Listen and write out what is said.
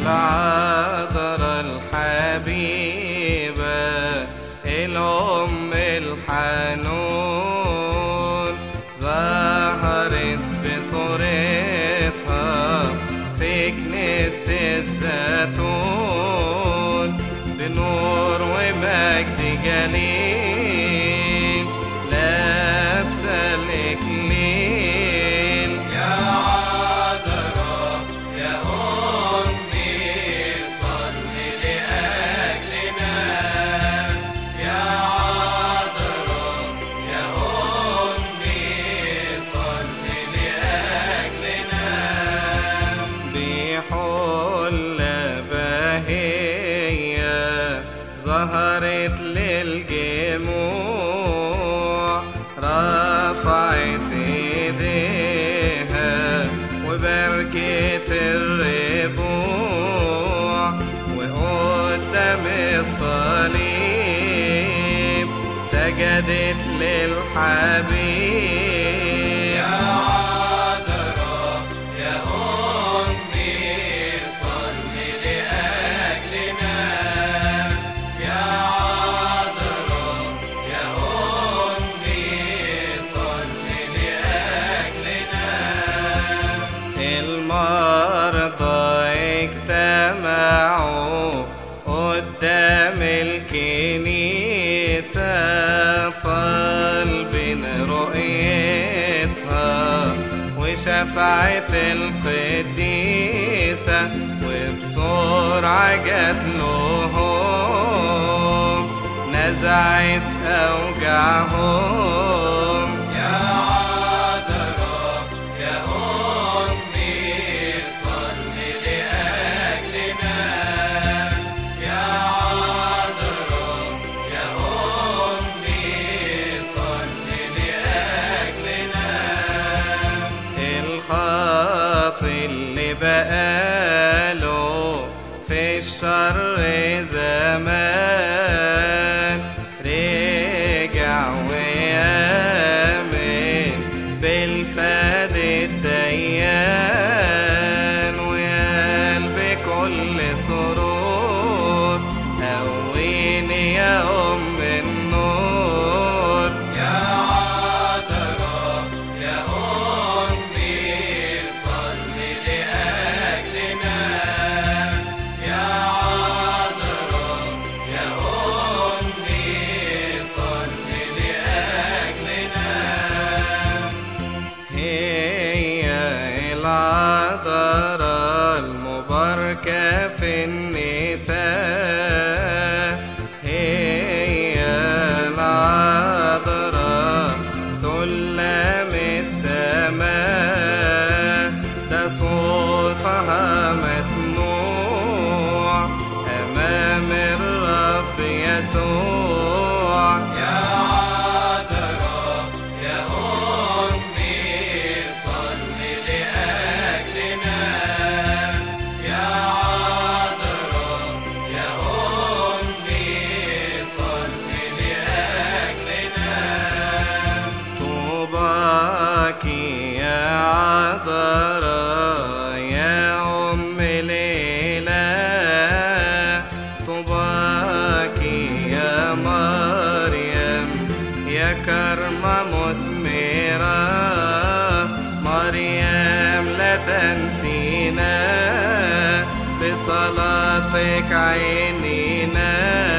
العذراء الحبيبة الأم الحنون ظهرت بصورتها في كنيسة الزيتون بنور ومجد جليل لابسة الإكليل يا عذراء يا أمي صلي لأجلنا يا عذراء يا أمي صلي لأجلنا بحلة بهية ظهرت للجموع رفعت ايديها وبركة الربوع وقدام الصليب سجدت للحبيب يا عذراء يا أمي صلي لأجلنا يا عذراء يا أمي صلي لأجلنا المرضى اجتمعوا قدام الكنيسة طالبين رؤيتها وشفاعة القديسة وبسرعة جات لهم نزعت أوجعهم يا عذراء يا أمي صلي لأجلنا يا عذراء يا أمي صلي لأجلنا الخاطي اللي بقاله في الشر زمان رجع ويامن بالفاد الديان وقال بكل سرور قويني يا أم النور يا عذراء يا أمي صلي لأجلنا يا عذراء يا أمي صلي لأجلنا هي العذراء المباركة في النساء هي العذراء سلم السماء ده صوتها مسموع أمام الرب يسوع يا عذراء يا أمي صلي لأجلنا يا عذراء يا أمي صلي لأجلنا طوباك يا عذراء يا أم الإله طوباك يا مريم يا كرمة مثمرة مريم لا تنسينا بصلاتك عينينا